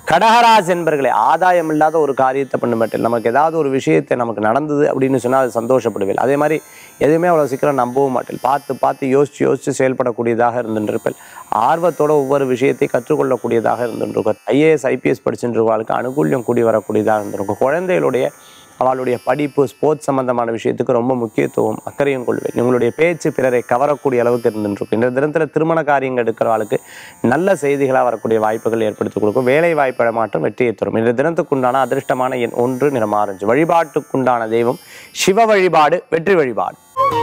கடகராசி என்பர்களே ஆதாயம் இல்லாத ஒரு காரியத்தை பண்ண மாட்டேன் நமக்கு ஏதாவது ஒரு விஷயத்தை நமக்கு நடந்தது அப்படின்னு சொன்னால் அது சந்தோஷப்படுவேன் அதே மாதிரி எதுவுமே அவ்வளோ சீக்கிரம் நம்பவும் மாட்டேன் பார்த்து பார்த்து யோசிச்சு யோசிச்சு செயல்படக்கூடியதாக இருந்துருப்பேன் ஆர்வத்தோட ஒவ்வொரு விஷயத்தை கற்றுக்கொள்ளக்கூடியதாக இருந்துருக்கும் ஐஏஎஸ் ஐபிஎஸ் படிச்சுருவாளுக்கு அனுகூல்யம் கூடி வரக்கூடியதாக இருந்திருக்கும் குழந்தைகளுடைய அவளுடைய படிப்பு ஸ்போர்ட்ஸ் சம்பந்தமான விஷயத்துக்கு ரொம்ப முக்கியத்துவம் அக்கறையும் கொள்வேன் உங்களுடைய பேச்சு பிறரை கவரக்கூடிய அளவுக்கு இருந்துருக்கும் இந்த தினத்தில் திருமண காரியங்கள் எடுக்கிறவளுக்கு நல்ல செய்திகளாக வரக்கூடிய வாய்ப்புகள் ஏற்படுத்தி கொடுக்கும் வேலை வாய்ப்பு மாற்றம் வெற்றியை தரும் இந்த தினத்துக்குண்டான அதிர்ஷ்டமான எண் ஒன்று நிறம் ஆரஞ்சு வழிபாட்டுக்குண்டான தெய்வம் சிவ வழிபாடு வெற்றி வழிபாடு